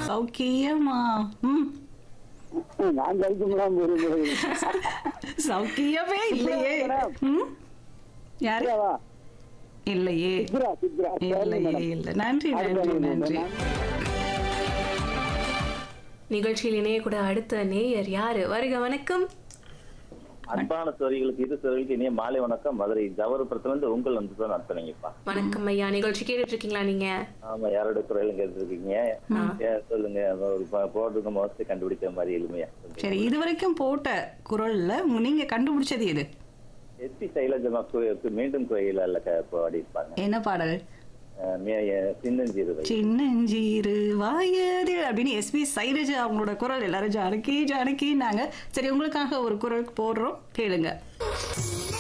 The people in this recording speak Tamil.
சௌக்கியமா ம் நான் ஜெயிக்கும்லாம் விரும்புகிறேன் சௌக்கியமே இல்லையே ம் யாரு சித்ராவா? இல்லையே சித்ரா சித்ரா இல்லையே மேடம். இல்லை நன்றி நன்றி அடுத்த நன்றி நிகழ்ச்சியில் இணையக்கூட அடுத்த நேயர் யாரு வருக வணக்கம் அன்பான சோரிகளுக்கு இரு சோரிகளுக்கு இனிய மாலை வணக்கம் மதுரை ஜவரபுரத்துல இருந்து உங்கள் வந்து தான் நடத்துனீங்கப்பா வணக்கம் ஐயா நிகழ்ச்சி கேட்டுட்டு இருக்கீங்களா நீங்க ஆமா யாரோட குரலும் கேட்டிருக்கீங்க ஏன் சொல்லுங்க ஒரு ப- போடுறதுக்கு மோஸ்ட்லி கண்டுபிடிக்கிற மாதிரி எளிமையா சரி இது வரைக்கும் போட்ட குரல்ல உங்க- நீங்க கண்டுபிடிச்சது எது எஸ்பி சைலஜமா கு- மீண்டும் கோயில பாடியிருப்பாங்க என்ன பாடல் அஹ் மே- அஹ் சின்னஞ்சிறுவை சின்னஞ்சீரு வாயது அப்படின்னு எஸ்பி சைலஜா அவங்களோட குரல் எல்லாரும் ஜானகி ஜானகின்னாங்க சரி உங்களுக்காக ஒரு குரல் போடுறோம் கேளுங்க